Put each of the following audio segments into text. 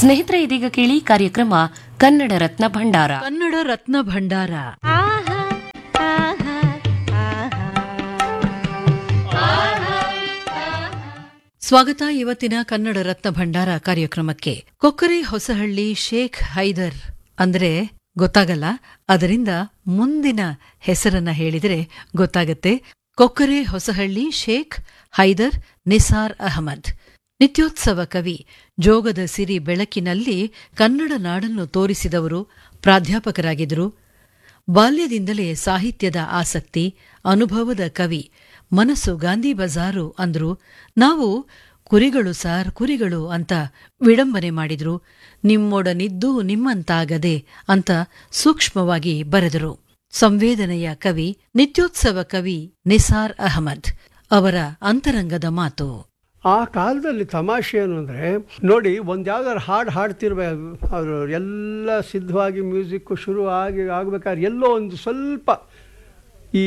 ಸ್ನೇಹಿತರೆ ಇದೀಗ ಕೇಳಿ ಕಾರ್ಯಕ್ರಮ ಕನ್ನಡ ರತ್ನ ಭಂಡಾರ ಕನ್ನಡ ರತ್ನ ಭಂಡಾರ ಸ್ವಾಗತ ಇವತ್ತಿನ ಕನ್ನಡ ರತ್ನ ಭಂಡಾರ ಕಾರ್ಯಕ್ರಮಕ್ಕೆ ಕೊಕ್ಕರೆ ಹೊಸಹಳ್ಳಿ ಶೇಖ್ ಹೈದರ್ ಅಂದ್ರೆ ಗೊತ್ತಾಗಲ್ಲ ಅದರಿಂದ ಮುಂದಿನ ಹೆಸರನ್ನ ಹೇಳಿದರೆ ಗೊತ್ತಾಗತ್ತೆ ಕೊಕ್ಕರೆ ಹೊಸಹಳ್ಳಿ ಶೇಖ್ ಹೈದರ್ ನಿಸಾರ್ ಅಹಮದ್ ನಿತ್ಯೋತ್ಸವ ಕವಿ ಜೋಗದ ಸಿರಿ ಬೆಳಕಿನಲ್ಲಿ ಕನ್ನಡ ನಾಡನ್ನು ತೋರಿಸಿದವರು ಪ್ರಾಧ್ಯಾಪಕರಾಗಿದ್ದರು ಬಾಲ್ಯದಿಂದಲೇ ಸಾಹಿತ್ಯದ ಆಸಕ್ತಿ ಅನುಭವದ ಕವಿ ಮನಸ್ಸು ಗಾಂಧಿ ಬಜಾರು ಅಂದ್ರು ನಾವು ಕುರಿಗಳು ಸಾರ್ ಕುರಿಗಳು ಅಂತ ವಿಡಂಬನೆ ಮಾಡಿದ್ರು ನಿಮ್ಮೊಡನಿದ್ದು ನಿಮ್ಮಂತಾಗದೆ ಅಂತ ಸೂಕ್ಷ್ಮವಾಗಿ ಬರೆದರು ಸಂವೇದನೆಯ ಕವಿ ನಿತ್ಯೋತ್ಸವ ಕವಿ ನಿಸಾರ್ ಅಹಮದ್ ಅವರ ಅಂತರಂಗದ ಮಾತು ಆ ಕಾಲದಲ್ಲಿ ತಮಾಷೆ ಏನು ಅಂದರೆ ನೋಡಿ ಒಂದು ಯಾವ್ದಾದ್ರು ಹಾಡು ಹಾಡ್ತಿರ್ಬೇಕು ಅವರು ಎಲ್ಲ ಸಿದ್ಧವಾಗಿ ಮ್ಯೂಸಿಕ್ಕು ಶುರು ಆಗಿ ಆಗ್ಬೇಕಾದ್ರೆ ಎಲ್ಲೋ ಒಂದು ಸ್ವಲ್ಪ ಈ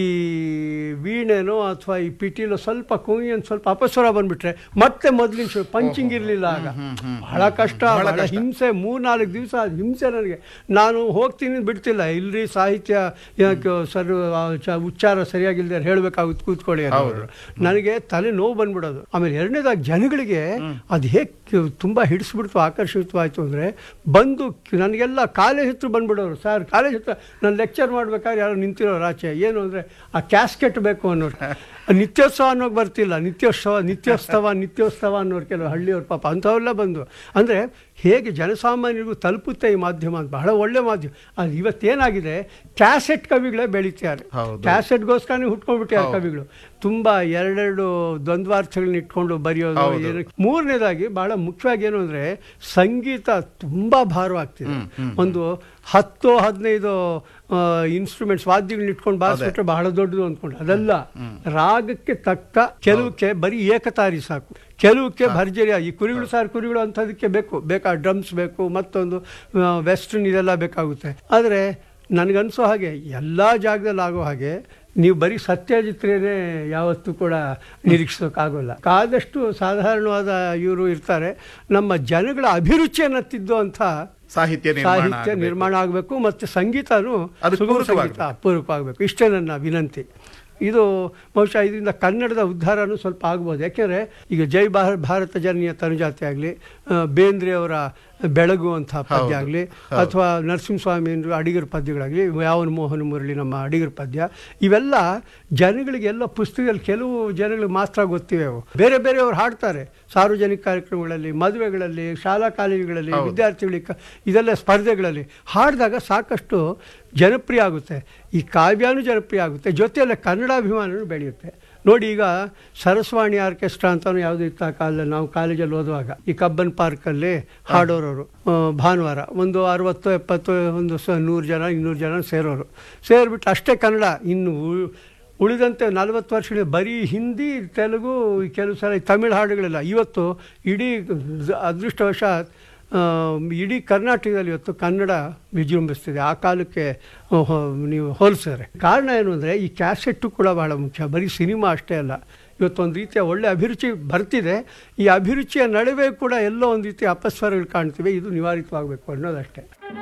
ವೀಣೆನೋ ಅಥವಾ ಈ ಪಿಟೀಲೋ ಸ್ವಲ್ಪ ಕುಂಗಿ ಒಂದು ಸ್ವಲ್ಪ ಅಪಸ್ವರ ಬಂದ್ಬಿಟ್ರೆ ಮತ್ತೆ ಮೊದಲಿನ ಶುರು ಪಂಚಿಂಗ್ ಇರಲಿಲ್ಲ ಆಗ ಬಹಳ ಕಷ್ಟ ಬಹಳ ಹಿಂಸೆ ಮೂರ್ನಾಲ್ಕು ದಿವಸ ಅದು ಹಿಂಸೆ ನನಗೆ ನಾನು ಹೋಗ್ತೀನಿ ಬಿಡ್ತಿಲ್ಲ ಇಲ್ರಿ ಸಾಹಿತ್ಯ ಯಾಕೆ ಸರ್ ಆ ಚ- ಉಚ್ಚಾರ ಸರಿಯಾಗಿಲ್ಲದೆ ಹೇಳಬೇಕಾಗುತ್ತೆ ಕೂತ್ಕೊಳ್ಳಿ ಅನ್ನೋರು ನನಗೆ ತಲೆ ನೋವು ಬಂದ್ಬಿಡೋದು ಆಮೇಲೆ ಎರಡನೇದಾಗಿ ಜನಗಳಿಗೆ ಅದು ಹೇಗೆ ತುಂಬ ಹಿಡಿಸ್ಬಿಡ್ತು ಆಕರ್ಷಿತವಾಯಿತು ಅಂದರೆ ಬಂದು ಕ್- ನನಗೆಲ್ಲ ಕಾಲೇಜ್ ಹತ್ರ ಬಂದ್ಬಿಡೋರು ಸರ್ ಕಾಲೇಜ್ ಹತ್ರ ನಾನು ಲೆಕ್ಚರ್ ಮಾಡ್ಬೇಕಾದ್ರೆ ಯಾರೋ ನಿಂತಿರೋರು ಆಚೆ ಏನು ಅಂದರೆ ಆ ಕ್ಯಾಸ್ಕೆಟ್ ಬೇಕು ಅನ್ನೋರು ನಿತ್ಯೋತ್ಸವ ಅನ್ನೋಕೆ ಬರ್ತಿಲ್ಲ ನಿತ್ಯೋತ್ಸವ ನಿತ್ಯೋತ್ಸವ ನಿತ್ಯೋತ್ಸವ ಅನ್ನೋರು ಕೆಲವು ಹಳ್ಳಿಯವ್ರ ಪಾಪ ಅಂಥವೆಲ್ಲ ಬಂದು ಅಂದರೆ ಹೇಗೆ ಜನಸಾಮಾನ್ಯರಿಗೂ ತಲುಪುತ್ತೆ ಈ ಮಾಧ್ಯಮ ಅಂತ ಬಹಳ ಒಳ್ಳೆ ಮಾಧ್ಯಮ ಅದು ಇವತ್ತೇನಾಗಿದೆ ಕ್ಯಾಸೆಟ್ ಕವಿಗಳೇ ಬೆಳೀತಾರೆ ಕ್ಯಾಸೆಟ್ಗೋಸ್ಕರನೇ ಹುಟ್ಕೊಂಡ್ಬಿಟ್ಟಿದ್ದಾರೆ ಕವಿಗಳು ತುಂಬ ಎರಡೆರಡು ದ್ವಂದ್ವಾರ್ಥಗಳನ್ನ ಇಟ್ಕೊಂಡು ಬರೆಯೋದು ಏನು ಮೂರನೇದಾಗಿ ಬಹಳ ಮುಖ್ಯವಾಗಿ ಏನು ಅಂದರೆ ಸಂಗೀತ ತುಂಬ ಭಾರವಾಗ್ತಿದೆ ಒಂದು ಹತ್ತು ಹದಿನೈದು ಇನ್ಸ್ಟ್ರೂಮೆಂಟ್ಸ್ ವಾದ್ಯಗಳನ್ನ ಇಟ್ಕೊಂಡು ಬಾರಿಸ್ಬಿಟ್ರೆ ಬಹಳ ದೊಡ್ಡದು ಅಂದ್ಕೊಂಡು ಅದಲ್ಲ ರಾಗಕ್ಕೆ ತಕ್ಕ ಕೆಲವಕ್ಕೆ ಬರೀ ಏಕತಾರಿ ಸಾಕು ಕೆಲವಕ್ಕೆ ಭರ್ಜರಿ ಈ ಕುರಿಗಳು ಸಾರು ಕುರಿಗಳು ಅಂಥದಕ್ಕೆ ಬೇಕು ಬೇಕಾ ಡ್ರಮ್ಸ್ ಬೇಕು ಮತ್ತೊಂದು ವೆಸ್ಟರ್ನ್ ಇದೆಲ್ಲ ಬೇಕಾಗುತ್ತೆ ಆದರೆ ನನಗನ್ಸೋ ಹಾಗೆ ಎಲ್ಲ ಜಾಗದಲ್ಲಿ ಆಗೋ ಹಾಗೆ ನೀವು ಬರೀ ಸತ್ಯಜಿತ್ರೇನೆ ಯಾವತ್ತೂ ಕೂಡ ನಿರೀಕ್ಷಿಸೋಕ್ಕಾಗೋಲ್ಲ ಆದಷ್ಟು ಸಾಧಾರಣವಾದ ಇವರು ಇರ್ತಾರೆ ನಮ್ಮ ಜನಗಳ ಅಭಿರುಚಿಯನ್ನು ತಿದ್ದುವಂಥ ಸಾಹಿತ್ಯ ನಿರ್ಮಾಣ ಸಾಹಿತ್ಯ ಆಗ್ಬೇಕು. ನಿರ್ಮಾಣ ಆಗಬೇಕು ಮತ್ತು ಸಂಗೀತನೂ ಅದಕ್ಕೆ ಸುಗಮ ಪೂರಕವಾಗ್ಬೇಕು. ಸಂಗೀತ ಪೂರಕವಾಗಬೇಕು ಇಷ್ಟೇ ನನ್ನ ವಿನಂತಿ ಇದು ಬಹುಶಃ ಇದರಿಂದ ಕನ್ನಡದ ಉದ್ಧಾರನೂ ಸ್ವಲ್ಪ ಆಗ್ಬೋದು ಯಾಕೆಂದರೆ ಈಗ ಜೈ ಭಾರ ಭಾರತ ಜನನೀಯ ತನುಜಾತಿ ಆಗಲಿ ಬೇಂದ್ರೆ ಅವರ ಬೆಳಗು ಅಂತ ಪದ್ಯ ಆಗಲಿ ಅಥವಾ ನರಸಿಂಹಸ್ವಾಮಿ ಅಡಿಗರ ಪದ್ಯಗಳಾಗಲಿ ಯಾವನ ಮೋಹನ ಮುರಳಿ ನಮ್ಮ ಅಡಿಗರ ಪದ್ಯ ಇವೆಲ್ಲ ಜನಗಳಿಗೆ ಎಲ್ಲ ಪುಸ್ತಕದಲ್ಲಿ ಕೆಲವು ಜನಗಳಿಗೆ ಮಾತ್ರ ಗೊತ್ತಿವೆ ಅವು ಬೇರೆ ಬೇರೆಯವರು ಹಾಡ್ತಾರೆ ಸಾರ್ವಜನಿಕ ಕಾರ್ಯಕ್ರಮಗಳಲ್ಲಿ ಮದುವೆಗಳಲ್ಲಿ ಶಾಲಾ ಕಾಲೇಜುಗಳಲ್ಲಿ ವಿದ್ಯಾರ್ಥಿಗಳಿಗೆ ಕ- ಇದೆಲ್ಲ ಸ್ಪರ್ಧೆಗಳಲ್ಲಿ ಹಾಡಿದಾಗ ಸಾಕಷ್ಟು ಜನಪ್ರಿಯ ಆಗುತ್ತೆ ಈ ಕಾವ್ಯನೂ ಜನಪ್ರಿಯ ಆಗುತ್ತೆ ಜೊತೆಯಲ್ಲೇ ಕನ್ನಡಾಭಿಮಾನನೂ ಬೆಳೆಯುತ್ತೆ ನೋಡಿ ಈಗ ಸರಸ್ವಾಣಿ ಆರ್ಕೆಸ್ಟ್ರಾ ಅಂತಾನು ಯಾವುದು ಇತ್ತು ಆ ಕಾಲದಲ್ಲಿ ನಾವು ಕಾಲೇಜಲ್ಲಿ ಓದುವಾಗ ಈ ಕಬ್ಬನ್ ಪಾರ್ಕಲ್ಲಿ ಹಾಡೋರವರು ಆ, ಭಾನುವಾರ ಒಂದು ಅರವತ್ತು ಎಪ್ಪತ್ತು ಒಂದು ಸ ನೂರು ಜನ ಇನ್ನೂರು ಜನ ಸೇರೋರು ಸೇರಿಬಿಟ್ಟು ಅಷ್ಟೇ ಕನ್ನಡ ಇನ್ನು ಉ- ಉಳಿದಂತೆ ನಲವತ್ತು ವರ್ಷಗಳ ಬರೀ ಹಿಂದಿ ತೆಲುಗು ಈ ಕೆಲವು ಸಲ ಈ ತಮಿಳು ಹಾಡುಗಳೆಲ್ಲ ಇವತ್ತು ಇಡೀ ಅದೃಷ್ಟವಶಾತ್ ಆ, ಇಡೀ ಕರ್ನಾಟಕದಲ್ಲಿ ಇವತ್ತು ಕನ್ನಡ ವಿಜೃಂಭಿಸ್ತಿದೆ ಆ ಕಾಲಕ್ಕೆ ಆ, ಹೊ- ನೀವು ಹೋಲಿಸಿದ್ರೆ ಕಾರಣ ಏನು ಅಂದರೆ ಈ ಕ್ಯಾಸೆಟ್ಟು ಕೂಡ ಬಹಳ ಮುಖ್ಯ ಬರೀ ಸಿನಿಮಾ ಅಷ್ಟೇ ಅಲ್ಲ ಇವತ್ತೊಂದು ರೀತಿಯ ಒಳ್ಳೆ ಅಭಿರುಚಿ ಬರ್ತಿದೆ ಈ ಅಭಿರುಚಿಯ ನಡುವೆ ಕೂಡ ಎಲ್ಲೋ ಒಂದು ರೀತಿಯ ಅಪಸ್ವರಗಳು ಕಾಣ್ತಿವೆ ಇದು ನಿವಾರಿತವಾಗಬೇಕು ಅನ್ನೋದಷ್ಟೇ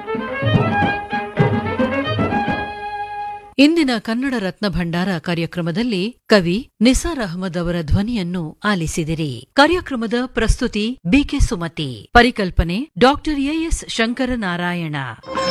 ಇಂದಿನ ಕನ್ನಡ ರತ್ನ ಭಂಡಾರ ಕಾರ್ಯಕ್ರಮದಲ್ಲಿ ಕವಿ ನಿಸಾರ್ ಅಹಮದ್ ಅವರ ಧ್ವನಿಯನ್ನು ಆಲಿಸಿದಿರಿ ಕಾರ್ಯಕ್ರಮದ ಪ್ರಸ್ತುತಿ ಬಿಕೆ ಸುಮತಿ ಪರಿಕಲ್ಪನೆ ಡಾಕ್ಟರ್ ಎಎಸ್ ಶಂಕರನಾರಾಯಣ